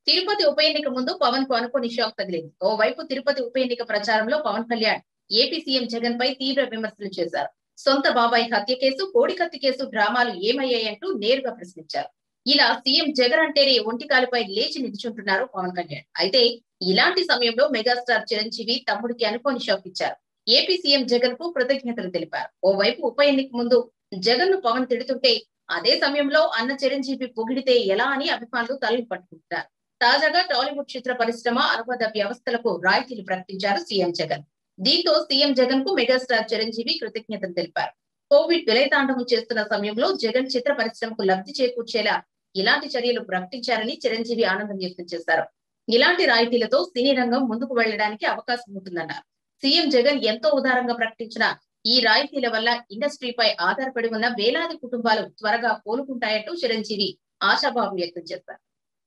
తిరుపతి ఉప ఎన్నిక ముందు పవన్ కు అనుకోని షాక్ తగిలింది ఓవైపు తిరుపతి ఉప ఎన్నిక ప్రచారంలో పవన్ కళ్యాణ్ ఏపీ సీఎం జగన్ పై తీవ్ర విమర్శలు చేశారు సొంత బాబాయ్ హత్య కేసు కోడికత్తి కేసు డ్రామాలు ఏమయ్యాయంటూ నేరుగా ప్రశ్నించారు ఇలా సీఎం జగన్ అంటేనే ఒంటికాలపై లేచి నిల్చుంటున్నారు పవన్ కళ్యాణ్ అయితే ఇలాంటి సమయంలో మెగాస్టార్ చిరంజీవి తమ్ముడికి అనుకోని షాక్ ఇచ్చారు ఏపీ సీఎం జగన్ కు కృతజ్ఞతలు తెలిపారు ఓవైపు ఉప ఎన్నిక ముందు జగన్ ను పవన్ తిడుతుంటే అదే సమయంలో అన్న చిరంజీవి పొగిడితే ఎలా అని అభిమానులు తలలు పట్టుకుంటున్నారు తాజాగా టాలీవుడ్ చిత్ర పరిశ్రమ అనుబంధ వ్యవస్థలకు రాయితీలు ప్రకటించారు సీఎం జగన్ దీంతో సీఎం జగన్ కు మెగాస్టార్ చిరంజీవి కృతజ్ఞతలు తెలిపారు కోవిడ్ విలయతాండవం చేస్తున్న సమయంలో జగన్ చిత్ర పరిశ్రమకు లబ్ధి చేకూర్చేలా ఇలాంటి చర్యలు ప్రకటించారని చిరంజీవి ఆనందం వ్యక్తం చేశారు ఇలాంటి రాయితీలతో సినీ రంగం ముందుకు వెళ్లడానికి అవకాశం ఉంటుందన్నారు సీఎం జగన్ ఎంతో ఉదారంగా ప్రకటించిన ఈ రాయితీల వల్ల ఇండస్ట్రీపై ఆధారపడి ఉన్న వేలాది కుటుంబాలు త్వరగా కోలుకుంటాయంటూ చిరంజీవి ఆశాభావం వ్యక్తం చేశారు